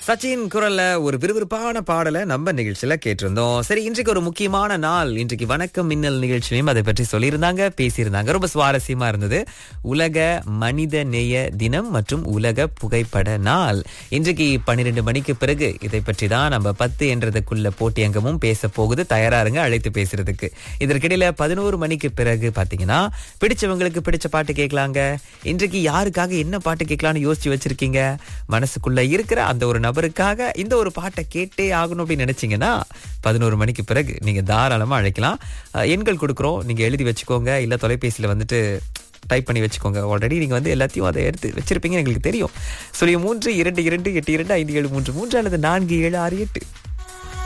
சச்சின் குரல்ல ஒரு விறுவிறுப்பான பாடலை நம்ம நிகழ்ச்சியில கேட்டிருந்தோம் சரி இன்றைக்கு ஒரு முக்கியமான நாள் இன்றைக்கு வணக்கம் மின்னல் நிகழ்ச்சியும் அதை பற்றி சொல்லியிருந்தாங்க பேசியிருந்தாங்க ரொம்ப சுவாரஸ்யமா இருந்தது உலக மனித நேய தினம் மற்றும் உலக புகைப்பட நாள் இன்றைக்கு பன்னிரெண்டு மணிக்கு பிறகு இதை பற்றி தான் நம்ம பத்து என்றதுக்குள்ள போட்டி அங்கமும் பேச போகுது தயாரா இருங்க அழைத்து பேசுறதுக்கு இதற்கிடையில பதினோரு மணிக்கு பிறகு பாத்தீங்கன்னா பிடிச்சவங்களுக்கு பிடிச்ச பாட்டு கேட்கலாங்க இன்றைக்கு யாருக்காக என்ன பாட்டு கேட்கலாம்னு யோசிச்சு வச்சிருக்கீங்க மனசுக்குள்ள இருக்கிற அந்த ஒரு நபருக்காக இந்த ஒரு பாட்டை கேட்டே ஆகணும் அப்படின்னு நினைச்சீங்கன்னா பதினோரு மணிக்கு பிறகு நீங்க தாராளமா அழைக்கலாம் அஹ், எண்கள் கொடுக்குறோம் நீங்க எழுதி வச்சுக்கோங்க இல்ல தொலைபேசியில வந்துட்டு டைப் பண்ணி வச்சுக்கோங்க ஆல்ரெடி நீங்க வந்து எல்லாத்தையும் அதை எடுத்து வச்சிருப்பீங்கன்னு எங்களுக்கு தெரியும் சொல்லி மூன்று இரண்டு இரண்டு எட்டு இரண்டு ஐந்து ஏழு மூன்று மூன்று அல்லது நான்கு ஏழு ஆறு எட்டு